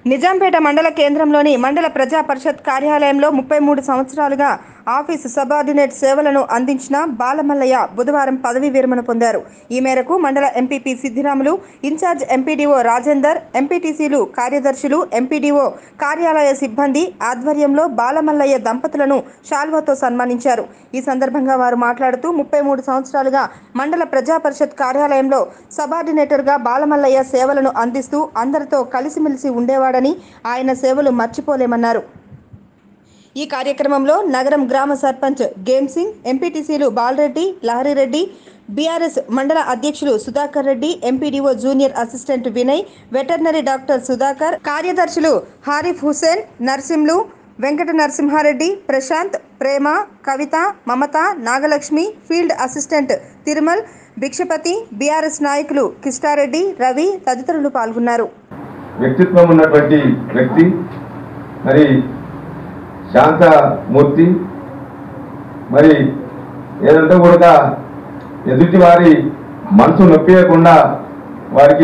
నిజాంపేట మండల కేంద్రంలోని మండల ప్రజా పరిషత్ కార్యాలయంలో ముప్పై మూడు సంవత్సరాలుగా ఆఫీసు సబార్డినేట్ సేవలను అందించిన బాలమల్లయ్య బుధవారం పదవీ విరమణ పొందారు ఈ మేరకు మండల MPP Siddiramulu in charge MPDO Rajender ఎంపీటీసీలు కార్యదర్శులు ఎంపీడీఓ కార్యాలయ సిబ్బంది ఆధ్వర్యంలో బాలమల్లయ్య దంపతులను శాల్వాతో సన్మానించారు ఈ సందర్భంగా వారు మాట్లాడుతూ ముప్పై మూడు సంవత్సరాలుగా మండల ప్రజా పరిషత్ కార్యాలయంలో సబార్డినేటర్గా బాలమల్లయ్య సేవలను అందిస్తూ అందరితో కలిసిమెలిసి ఉండేవాడని ఆయన సేవలు మర్చిపోలేమన్నారు ఈ కార్యక్రమంలో నగరం గ్రామ సర్పంచ్ గేమ్ సింగ్ ఎంపీటీసీలు బాలరెడ్డి లహరిరెడ్డి బీఆర్ఎస్ మండల అధ్యక్షులు Sudhakar Reddy MPDO junior assistant Vinay veterinary doctor Sudhakar కార్యదర్శులు Harif Hussain Narsimlu Venkata Narasimha Reddy Prashanth Prema Kavitha Mamata Nagalakshmi field assistant Tirumal Bhikshapathi BRS నాయకులు కిష్టారెడ్డి రవి తదితరులు పాల్గొన్నారు వ్యక్తిత్వం ఉన్నటువంటి వ్యక్తి మరి శాంతమూర్తి మరి ఏదంటే కూడా ఎదుటి వారి మనసు నొప్పియకుండా వారికి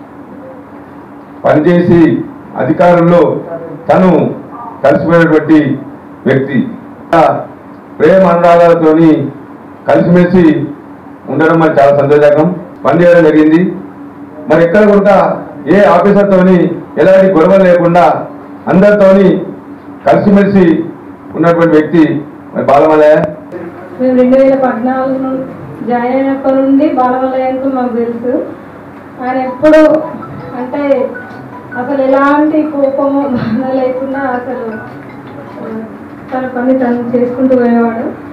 పనిచేసి అధికారంలో తను కలిసిపోయినటువంటి వ్యక్తి ఆ ప్రేమ అనురాగాలతోని కలిసిమెలిసి ఉండడం మరి చాలా సంతోషకరం పనిచేయడం జరిగింది మరి ఎక్కడ కూడా ఏ ఆఫీసర్తోని ఎలాంటి గొడవలు లేకుండా అందరితోని కలిసిమెలిసి ఉన్నటువంటి వ్యక్తి మరి బాలమలయ మేము రెండు వేల పద్నాలుగు నుండి జాయిన్ అయినప్పటి నుండి బాలవలయంతో మాకు తెలుసు ఆయన ఎప్పుడు అంటే అసలు ఎలాంటి కోపము బాధ లేకుండా అసలు ఆ, తన పని తను చేసుకుంటూ పోయేవాడు